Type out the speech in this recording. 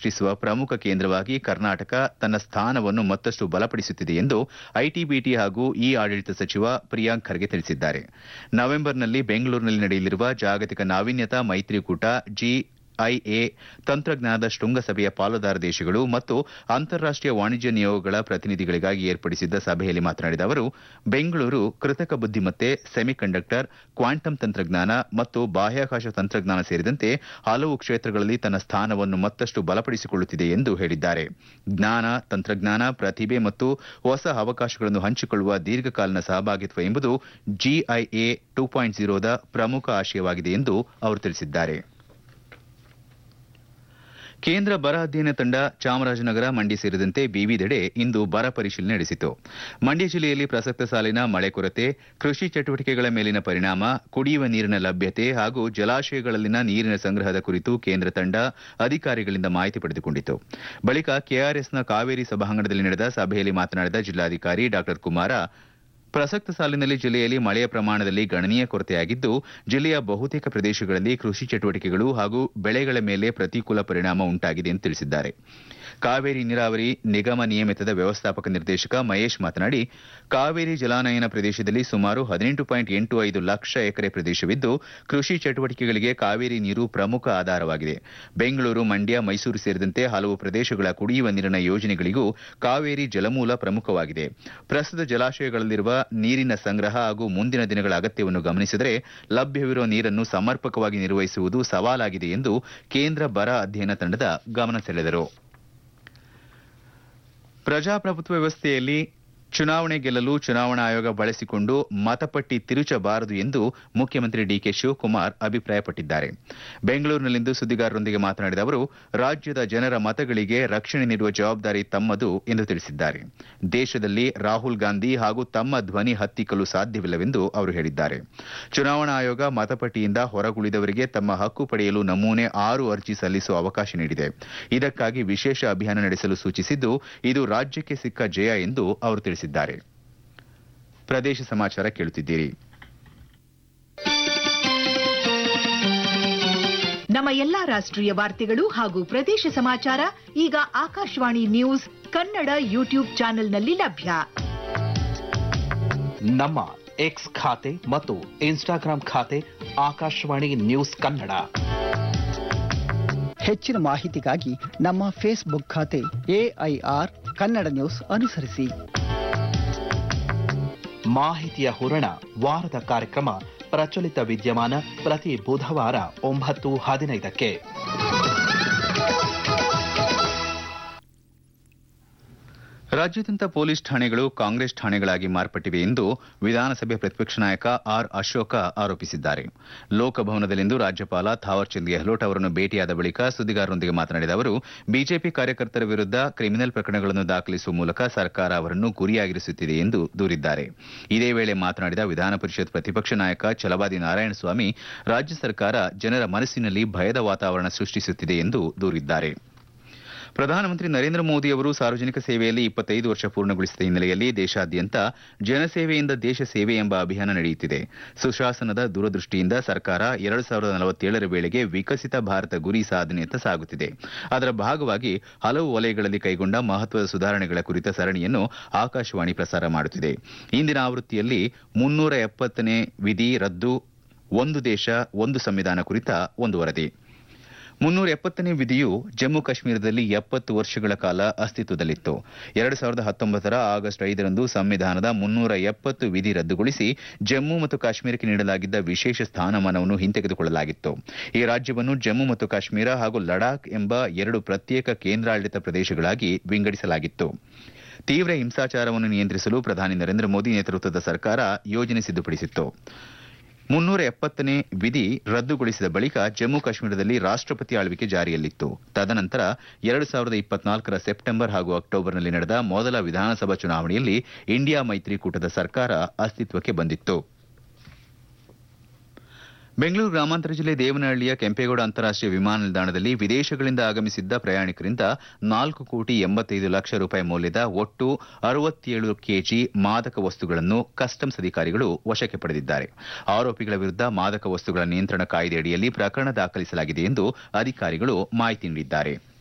ಸೃಷ್ಟಿಸುವ ಪ್ರಮುಖ ಕೇಂದ್ರವಾಗಿ ಕರ್ನಾಟಕ ತನ್ನ ಸ್ಥಾನವನ್ನು ಮತ್ತಷ್ಟು ಬಲಪಡಿಸುತ್ತಿದೆ ಎಂದು ಐಟಿಬಿಟಿ ಹಾಗೂ ಇ ಆಡಳಿತ ಸಚಿವ ಪ್ರಿಯಾಂಕ್ ಖರ್ಗೆ ತಿಳಿಸಿದ್ದಾರೆ ನವೆಂಬರ್ನಲ್ಲಿ ಬೆಂಗಳೂರಿನಲ್ಲಿ ನಡೆಯಲಿರುವ ಜಾಗತಿಕ ನಾವೀನ್ಯತಾ ಮೈತ್ರಿಕೂಟ ಜಿ ಐಎ ತಂತ್ರಜ್ಞಾನದ ಶೃಂಗಸಭೆಯ ಪಾಲುದಾರ ದೇಶಗಳು ಮತ್ತು ಅಂತಾರಾಷ್ಟೀಯ ವಾಣಿಜ್ಯ ನಿಯೋಗಗಳ ಪ್ರತಿನಿಧಿಗಳಿಗಾಗಿ ಏರ್ಪಡಿಸಿದ್ದ ಸಭೆಯಲ್ಲಿ ಮಾತನಾಡಿದ ಅವರು ಬೆಂಗಳೂರು ಕೃತಕ ಬುದ್ದಿಮತ್ತೆ ಸೆಮಿಕಂಡಕ್ಟರ್ ಕ್ವಾಂಟಮ್ ತಂತ್ರಜ್ಞಾನ ಮತ್ತು ಬಾಹ್ಯಾಕಾಶ ತಂತ್ರಜ್ಞಾನ ಸೇರಿದಂತೆ ಹಲವು ಕ್ಷೇತ್ರಗಳಲ್ಲಿ ತನ್ನ ಸ್ಥಾನವನ್ನು ಮತ್ತಷ್ಟು ಬಲಪಡಿಸಿಕೊಳ್ಳುತ್ತಿದೆ ಎಂದು ಹೇಳಿದ್ದಾರೆ ಜ್ಞಾನ ತಂತ್ರಜ್ಞಾನ ಪ್ರತಿಭೆ ಮತ್ತು ಹೊಸ ಅವಕಾಶಗಳನ್ನು ಹಂಚಿಕೊಳ್ಳುವ ದೀರ್ಘಕಾಲೀನ ಸಹಭಾಗಿತ್ವ ಎಂಬುದು ಜಿಐಎ ಟೂ ಪಾಯಿಂಟ್ ಜೀರೋದ ಪ್ರಮುಖ ಆಶಯವಾಗಿದೆ ಎಂದು ಅವರು ತಿಳಿಸಿದ್ದಾರೆ ಕೇಂದ್ರ ಬರ ಅಧ್ಯಯನ ತಂಡ ಚಾಮರಾಜನಗರ ಮಂಡ್ಯ ಸೇರಿದಂತೆ ವಿವಿಧೆಡೆ ಇಂದು ಬರ ಪರಿಶೀಲನೆ ನಡೆಸಿತು ಮಂಡ್ಯ ಜಿಲ್ಲೆಯಲ್ಲಿ ಪ್ರಸಕ್ತ ಸಾಲಿನ ಮಳೆ ಕೊರತೆ ಕೃಷಿ ಚಟುವಟಿಕೆಗಳ ಮೇಲಿನ ಪರಿಣಾಮ ಕುಡಿಯುವ ನೀರಿನ ಲಭ್ಯತೆ ಹಾಗೂ ಜಲಾಶಯಗಳಲ್ಲಿನ ನೀರಿನ ಸಂಗ್ರಹದ ಕುರಿತು ಕೇಂದ್ರ ತಂಡ ಅಧಿಕಾರಿಗಳಿಂದ ಮಾಹಿತಿ ಪಡೆದುಕೊಂಡಿತು ಬಳಿಕ ಕೆಆರ್ಎಸ್ನ ಕಾವೇರಿ ಸಭಾಂಗಣದಲ್ಲಿ ನಡೆದ ಸಭೆಯಲ್ಲಿ ಮಾತನಾಡಿದ ಜಿಲ್ಲಾಧಿಕಾರಿ ಡಾ ಕುಮಾರ ಪ್ರಸಕ್ತ ಸಾಲಿನಲ್ಲಿ ಜಿಲ್ಲೆಯಲ್ಲಿ ಮಳೆಯ ಪ್ರಮಾಣದಲ್ಲಿ ಗಣನೀಯ ಕೊರತೆಯಾಗಿದ್ದು ಜಿಲ್ಲೆಯ ಬಹುತೇಕ ಪ್ರದೇಶಗಳಲ್ಲಿ ಕೃಷಿ ಚಟುವಟಿಕೆಗಳು ಹಾಗೂ ಬೆಳೆಗಳ ಮೇಲೆ ಪ್ರತಿಕೂಲ ಪರಿಣಾಮ ಉಂಟಾಗಿದೆ ಎಂದು ತಿಳಿಸಿದ್ದಾರೆ ಕಾವೇರಿ ನೀರಾವರಿ ನಿಗಮ ನಿಯಮಿತದ ವ್ಯವಸ್ಥಾಪಕ ನಿರ್ದೇಶಕ ಮಹೇಶ್ ಮಾತನಾಡಿ ಕಾವೇರಿ ಜಲಾನಯನ ಪ್ರದೇಶದಲ್ಲಿ ಸುಮಾರು ಹದಿನೆಂಟು ಪಾಯಿಂಟ್ ಎಂಟು ಐದು ಲಕ್ಷ ಎಕರೆ ಪ್ರದೇಶವಿದ್ದು ಕೃಷಿ ಚಟುವಟಿಕೆಗಳಿಗೆ ಕಾವೇರಿ ನೀರು ಪ್ರಮುಖ ಆಧಾರವಾಗಿದೆ ಬೆಂಗಳೂರು ಮಂಡ್ಯ ಮೈಸೂರು ಸೇರಿದಂತೆ ಹಲವು ಪ್ರದೇಶಗಳ ಕುಡಿಯುವ ನೀರಿನ ಯೋಜನೆಗಳಿಗೂ ಕಾವೇರಿ ಜಲಮೂಲ ಪ್ರಮುಖವಾಗಿದೆ ಪ್ರಸ್ತುತ ಜಲಾಶಯಗಳಲ್ಲಿರುವ ನೀರಿನ ಸಂಗ್ರಹ ಹಾಗೂ ಮುಂದಿನ ದಿನಗಳ ಅಗತ್ಯವನ್ನು ಗಮನಿಸಿದರೆ ಲಭ್ಯವಿರುವ ನೀರನ್ನು ಸಮರ್ಪಕವಾಗಿ ನಿರ್ವಹಿಸುವುದು ಸವಾಲಾಗಿದೆ ಎಂದು ಕೇಂದ್ರ ಬರ ಅಧ್ಯಯನ ತಂಡದ ಗಮನ ಸೆಳೆದರು ಪ್ರಜಾಪ್ರಭುತ್ವ ವ್ಯವಸ್ಥೆಯಲ್ಲಿ ಚುನಾವಣೆ ಗೆಲ್ಲಲು ಚುನಾವಣಾ ಆಯೋಗ ಬಳಸಿಕೊಂಡು ಮತಪಟ್ಟಿ ತಿರುಚಬಾರದು ಎಂದು ಮುಖ್ಯಮಂತ್ರಿ ಡಿಕೆ ಶಿವಕುಮಾರ್ ಅಭಿಪ್ರಾಯಪಟ್ಟಿದ್ದಾರೆ ಬೆಂಗಳೂರಿನಲ್ಲಿಂದು ಸುದ್ದಿಗಾರರೊಂದಿಗೆ ಮಾತನಾಡಿದ ಅವರು ರಾಜ್ಯದ ಜನರ ಮತಗಳಿಗೆ ರಕ್ಷಣೆ ನೀಡುವ ಜವಾಬ್ದಾರಿ ತಮ್ಮದು ಎಂದು ತಿಳಿಸಿದ್ದಾರೆ ದೇಶದಲ್ಲಿ ರಾಹುಲ್ ಗಾಂಧಿ ಹಾಗೂ ತಮ್ಮ ಧ್ವನಿ ಹತ್ತಿಕ್ಕಲು ಸಾಧ್ಯವಿಲ್ಲವೆಂದು ಅವರು ಹೇಳಿದ್ದಾರೆ ಚುನಾವಣಾ ಆಯೋಗ ಮತಪಟ್ಟಿಯಿಂದ ಹೊರಗುಳಿದವರಿಗೆ ತಮ್ಮ ಹಕ್ಕು ಪಡೆಯಲು ನಮೂನೆ ಆರು ಅರ್ಜಿ ಸಲ್ಲಿಸುವ ಅವಕಾಶ ನೀಡಿದೆ ಇದಕ್ಕಾಗಿ ವಿಶೇಷ ಅಭಿಯಾನ ನಡೆಸಲು ಸೂಚಿಸಿದ್ದು ಇದು ರಾಜ್ಯಕ್ಕೆ ಸಿಕ್ಕ ಜಯ ಎಂದು ಅವರು ತಿಳಿಸಿದ್ದಾರೆ ಪ್ರದೇಶ ಸಮಾಚಾರ ಕೇಳುತ್ತಿದ್ದೀರಿ ನಮ್ಮ ಎಲ್ಲಾ ರಾಷ್ಟ್ರೀಯ ವಾರ್ತೆಗಳು ಹಾಗೂ ಪ್ರದೇಶ ಸಮಾಚಾರ ಈಗ ಆಕಾಶವಾಣಿ ನ್ಯೂಸ್ ಕನ್ನಡ ಯೂಟ್ಯೂಬ್ ಚಾನೆಲ್ನಲ್ಲಿ ಲಭ್ಯ ನಮ್ಮ ಎಕ್ಸ್ ಖಾತೆ ಮತ್ತು ಇನ್ಸ್ಟಾಗ್ರಾಂ ಖಾತೆ ಆಕಾಶವಾಣಿ ನ್ಯೂಸ್ ಕನ್ನಡ ಹೆಚ್ಚಿನ ಮಾಹಿತಿಗಾಗಿ ನಮ್ಮ ಫೇಸ್ಬುಕ್ ಖಾತೆ ಎಐಆರ್ ಕನ್ನಡ ನ್ಯೂಸ್ ಅನುಸರಿಸಿ ಮಾಹಿತಿಯ ಹೂರಣ ವಾರದ ಕಾರ್ಯಕ್ರಮ ಪ್ರಚಲಿತ ವಿದ್ಯಮಾನ ಪ್ರತಿ ಬುಧವಾರ ಒಂಬತ್ತು ಹದಿನೈದಕ್ಕೆ ರಾಜ್ಯಾದ್ಯಂತ ಪೊಲೀಸ್ ಠಾಣೆಗಳು ಕಾಂಗ್ರೆಸ್ ಠಾಣೆಗಳಾಗಿ ಮಾರ್ಪಟ್ಟಿವೆ ಎಂದು ವಿಧಾನಸಭೆ ಪ್ರತಿಪಕ್ಷ ನಾಯಕ ಆರ್ ಅಶೋಕ ಆರೋಪಿಸಿದ್ದಾರೆ ಲೋಕಭವನದಲ್ಲಿಂದು ರಾಜ್ಯಪಾಲ ಥಾವರ್ಚಂದ್ ಗೆಹ್ಲೋಟ್ ಅವರನ್ನು ಭೇಟಿಯಾದ ಬಳಿಕ ಸುದ್ದಿಗಾರರೊಂದಿಗೆ ಮಾತನಾಡಿದ ಅವರು ಬಿಜೆಪಿ ಕಾರ್ಯಕರ್ತರ ವಿರುದ್ಧ ಕ್ರಿಮಿನಲ್ ಪ್ರಕರಣಗಳನ್ನು ದಾಖಲಿಸುವ ಮೂಲಕ ಸರ್ಕಾರ ಅವರನ್ನು ಗುರಿಯಾಗಿರಿಸುತ್ತಿದೆ ಎಂದು ದೂರಿದ್ದಾರೆ ಇದೇ ವೇಳೆ ಮಾತನಾಡಿದ ವಿಧಾನ ಪರಿಷತ್ ಪ್ರತಿಪಕ್ಷ ನಾಯಕ ಛಲವಾದಿ ನಾರಾಯಣಸ್ವಾಮಿ ರಾಜ್ಯ ಸರ್ಕಾರ ಜನರ ಮನಸ್ಸಿನಲ್ಲಿ ಭಯದ ವಾತಾವರಣ ಸೃಷ್ಟಿಸುತ್ತಿದೆ ಎಂದು ದೂರಿದ್ದಾರೆ ಪ್ರಧಾನಮಂತ್ರಿ ನರೇಂದ್ರ ಮೋದಿ ಅವರು ಸಾರ್ವಜನಿಕ ಸೇವೆಯಲ್ಲಿ ಇಪ್ಪತ್ತೈದು ವರ್ಷ ಪೂರ್ಣಗೊಳಿಸಿದ ಹಿನ್ನೆಲೆಯಲ್ಲಿ ದೇಶಾದ್ಯಂತ ಜನಸೇವೆಯಿಂದ ದೇಶ ಸೇವೆ ಎಂಬ ಅಭಿಯಾನ ನಡೆಯುತ್ತಿದೆ ಸುಶಾಸನದ ದೂರದೃಷ್ಟಿಯಿಂದ ಸರ್ಕಾರ ಎರಡು ಸಾವಿರದ ನಲವತ್ತೇಳರ ವೇಳೆಗೆ ವಿಕಸಿತ ಭಾರತ ಗುರಿ ಸಾಧನೆಯತ್ತ ಸಾಗುತ್ತಿದೆ ಅದರ ಭಾಗವಾಗಿ ಹಲವು ವಲಯಗಳಲ್ಲಿ ಕೈಗೊಂಡ ಮಹತ್ವದ ಸುಧಾರಣೆಗಳ ಕುರಿತ ಸರಣಿಯನ್ನು ಆಕಾಶವಾಣಿ ಪ್ರಸಾರ ಮಾಡುತ್ತಿದೆ ಇಂದಿನ ಆವೃತ್ತಿಯಲ್ಲಿ ಮುನ್ನೂರ ಎಪ್ಪತ್ತನೇ ವಿಧಿ ರದ್ದು ಒಂದು ದೇಶ ಒಂದು ಸಂವಿಧಾನ ಕುರಿತ ಒಂದು ವರದಿ ಮುನ್ನೂರ ಎಪ್ಪತ್ತನೇ ವಿಧಿಯು ಜಮ್ಮು ಕಾಶ್ಮೀರದಲ್ಲಿ ಎಪ್ಪತ್ತು ವರ್ಷಗಳ ಕಾಲ ಅಸ್ತಿತ್ವದಲ್ಲಿತ್ತು ಎರಡು ಸಾವಿರದ ಹತ್ತೊಂಬತ್ತರ ಆಗಸ್ಟ್ ಐದರಂದು ಸಂವಿಧಾನದ ಮುನ್ನೂರ ಎಪ್ಪತ್ತು ವಿಧಿ ರದ್ದುಗೊಳಿಸಿ ಜಮ್ಮು ಮತ್ತು ಕಾಶ್ಮೀರಕ್ಕೆ ನೀಡಲಾಗಿದ್ದ ವಿಶೇಷ ಸ್ಥಾನಮಾನವನ್ನು ಹಿಂತೆಗೆದುಕೊಳ್ಳಲಾಗಿತ್ತು ಈ ರಾಜ್ಯವನ್ನು ಜಮ್ಮು ಮತ್ತು ಕಾಶ್ಮೀರ ಹಾಗೂ ಲಡಾಖ್ ಎಂಬ ಎರಡು ಪ್ರತ್ಯೇಕ ಕೇಂದ್ರಾಡಳಿತ ಪ್ರದೇಶಗಳಾಗಿ ವಿಂಗಡಿಸಲಾಗಿತ್ತು ತೀವ್ರ ಹಿಂಸಾಚಾರವನ್ನು ನಿಯಂತ್ರಿಸಲು ಪ್ರಧಾನಿ ನರೇಂದ್ರ ಮೋದಿ ನೇತೃತ್ವದ ಸರ್ಕಾರ ಯೋಜನೆ ಸಿದ್ಧಪಡಿಸಿತ್ತು ಮುನ್ನೂರ ಎಪ್ಪತ್ತನೇ ವಿಧಿ ರದ್ದುಗೊಳಿಸಿದ ಬಳಿಕ ಜಮ್ಮು ಕಾಶ್ಮೀರದಲ್ಲಿ ರಾಷ್ಟ್ರಪತಿ ಆಳ್ವಿಕೆ ಜಾರಿಯಲ್ಲಿತ್ತು ತದನಂತರ ಎರಡು ಸಾವಿರದ ಇಪ್ಪತ್ನಾಲ್ಕರ ಸೆಪ್ಟೆಂಬರ್ ಹಾಗೂ ಅಕ್ಟೋಬರ್ನಲ್ಲಿ ನಡೆದ ಮೊದಲ ವಿಧಾನಸಭಾ ಚುನಾವಣೆಯಲ್ಲಿ ಇಂಡಿಯಾ ಮೈತ್ರಿಕೂಟದ ಸರ್ಕಾರ ಅಸ್ತಿತ್ವಕ್ಕೆ ಬಂದಿತ್ತು ಬೆಂಗಳೂರು ಗ್ರಾಮಾಂತರ ಜಿಲ್ಲೆ ದೇವನಹಳ್ಳಿಯ ಕೆಂಪೇಗೌಡ ಅಂತಾರಾಷ್ಟೀಯ ವಿಮಾನ ನಿಲ್ದಾಣದಲ್ಲಿ ವಿದೇಶಗಳಿಂದ ಆಗಮಿಸಿದ್ದ ಪ್ರಯಾಣಿಕರಿಂದ ನಾಲ್ಕು ಕೋಟಿ ಎಂಬತ್ತೈದು ಲಕ್ಷ ರೂಪಾಯಿ ಮೌಲ್ಯದ ಒಟ್ಟು ಅರವತ್ತೇಳು ಕೆಜಿ ಮಾದಕ ವಸ್ತುಗಳನ್ನು ಕಸ್ಟಮ್ಸ್ ಅಧಿಕಾರಿಗಳು ವಶಕ್ಕೆ ಪಡೆದಿದ್ದಾರೆ ಆರೋಪಿಗಳ ವಿರುದ್ಧ ಮಾದಕ ವಸ್ತುಗಳ ನಿಯಂತ್ರಣ ಕಾಯ್ದೆ ಅಡಿಯಲ್ಲಿ ಪ್ರಕರಣ ದಾಖಲಿಸಲಾಗಿದೆ ಎಂದು ಅಧಿಕಾರಿಗಳು ಮಾಹಿತಿ ನೀಡಿದ್ದಾರೆ